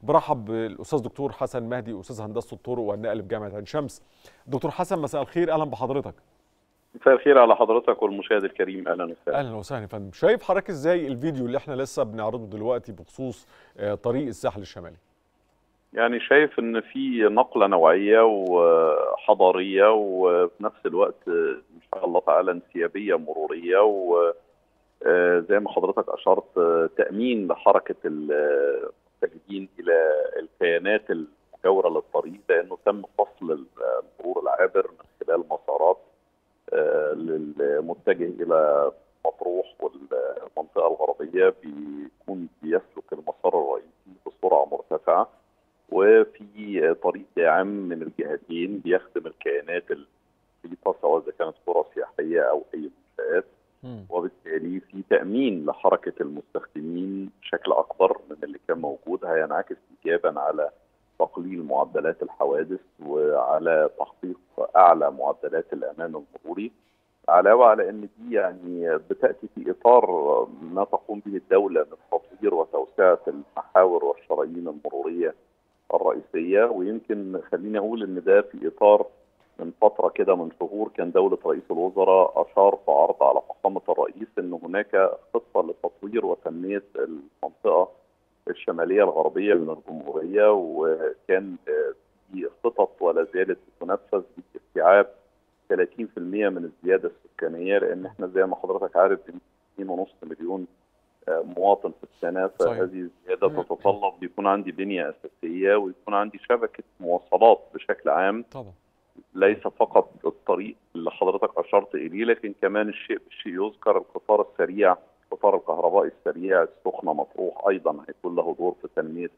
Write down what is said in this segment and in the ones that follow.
برحب بالاستاذ دكتور حسن مهدي استاذ هندسه الطرق والنقل بجامعه عين شمس دكتور حسن مساء الخير اهلا بحضرتك مساء الخير على حضرتك والمشاهد الكريم اهلا وسهلا اهلا وسهلا يا فندم شايف حضرتك ازاي الفيديو اللي احنا لسه بنعرضه دلوقتي بخصوص طريق الساحل الشمالي يعني شايف ان في نقله نوعيه وحضاريه وفي نفس الوقت ان شاء الله تعالى انسيابيه مروريه وزي ما حضرتك اشرت تامين لحركه المتجهين الى الكيانات المجاوره للطريق لانه تم فصل المرور العابر من خلال مسارات للمتجه الى مطروح والمنطقه الغربيه بيكون بيسلك المسار الرئيسي بسرعه مرتفعه وفي طريق داعم من الجهتين بيخدم الكيانات البسيطه سواء اذا كانت قرى سياحيه او اي منشات وبالتالي في تامين لحركه المستخدمين بشكل اكبر من اللي كان موجود هينعكس ايجابا على تقليل معدلات الحوادث وعلى تحقيق اعلى معدلات الامان المروري علاوه على ان دي يعني بتاتي في اطار ما تقوم به الدوله من تطوير وتوسعه المحاور والشرايين المروريه الرئيسيه ويمكن خليني اقول ان ده في اطار من فتره كده من شهور كان دوله رئيس الوزراء اشار في عرض على فخامه الرئيس ان هناك خطه لتطوير وتنميه المنطقه الشماليه الغربيه من الجمهوريه وكان في خطط ولا زالت تنفذ باستيعاب 30% من الزياده السكانيه لان احنا زي ما حضرتك عارف 2.5 مليون مواطن في السنه فهذه الزياده تتطلب يكون عندي بنيه اساسيه ويكون عندي شبكه مواصلات بشكل عام طبعا ليس فقط الطريق اللي حضرتك اشرت اليه لكن كمان الشيء بالشيء يذكر القطار السريع القطار الكهربائي السريع السخنه مطروح ايضا هيكون له دور في تنميه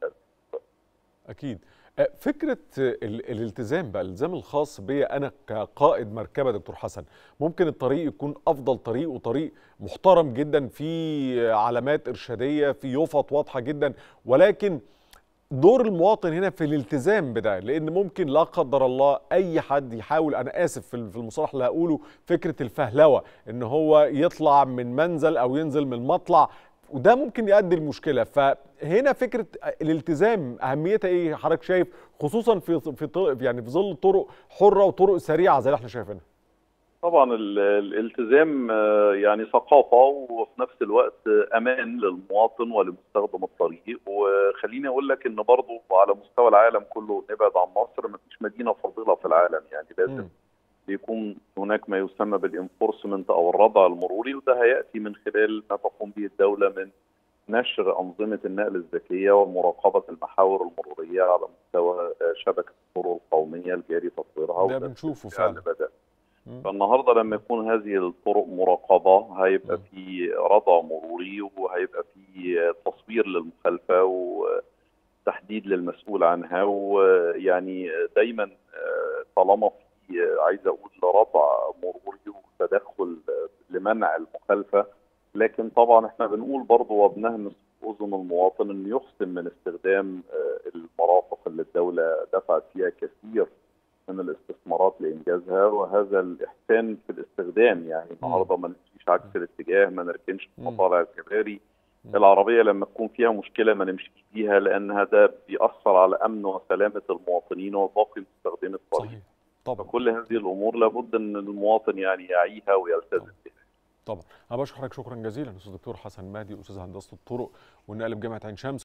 اكيد فكره الالتزام بقى الالتزام الخاص بي انا كقائد مركبه دكتور حسن ممكن الطريق يكون افضل طريق وطريق محترم جدا في علامات ارشاديه في يفط واضحه جدا ولكن دور المواطن هنا في الالتزام بده لان ممكن لا قدر الله اي حد يحاول انا اسف في المصطلح اللي هقوله فكره الفهلوه ان هو يطلع من منزل او ينزل من مطلع وده ممكن يؤدي المشكله فهنا فكره الالتزام اهميتها ايه حضرتك شايف خصوصا في في يعني في ظل طرق حره وطرق سريعه زي اللي احنا شايفينها طبعا الالتزام يعني ثقافه وفي نفس الوقت امان للمواطن ولمستخدم الطريق وخليني اقول لك ان برضه على مستوى العالم كله نبعد عن مصر ما فيش مدينه فاضله في العالم يعني لازم م. بيكون هناك ما يسمى بالانفورسمنت او الردع المروري وده هياتي من خلال ما تقوم به الدوله من نشر انظمه النقل الذكيه ومراقبه المحاور المروريه على مستوى شبكه الطرق القوميه الجاري تطويرها ده بنشوفه فعلا بدأ. فالنهارده لما يكون هذه الطرق مراقبه هيبقى في ردع مروري وهيبقى في تصوير للمخالفه وتحديد للمسؤول عنها ويعني دايما طالما في عايز اقول ردع مروري وتدخل لمنع المخالفه لكن طبعا احنا بنقول برضه وبنهمس اذن المواطن انه يحسن من استخدام المرافق اللي الدوله دفعت فيها كثير من الاستثمارات لانجازها وهذا الاحسان في الاستخدام يعني النهارده ما نمشيش عكس الاتجاه ما نركنش في مطالع الكباري العربيه لما تكون فيها مشكله ما نمشيش فيها لانها ده بيأثر على امن وسلامه المواطنين وباقي مستخدمي الطريق صحيح طبعا فكل هذه الامور لابد ان المواطن يعني يعيها ويلتزم بها طبعا انا بشكرك شكرا جزيلا استاذ دكتور حسن مهدي استاذ هندسه الطرق والنقل بجامعه عين شمس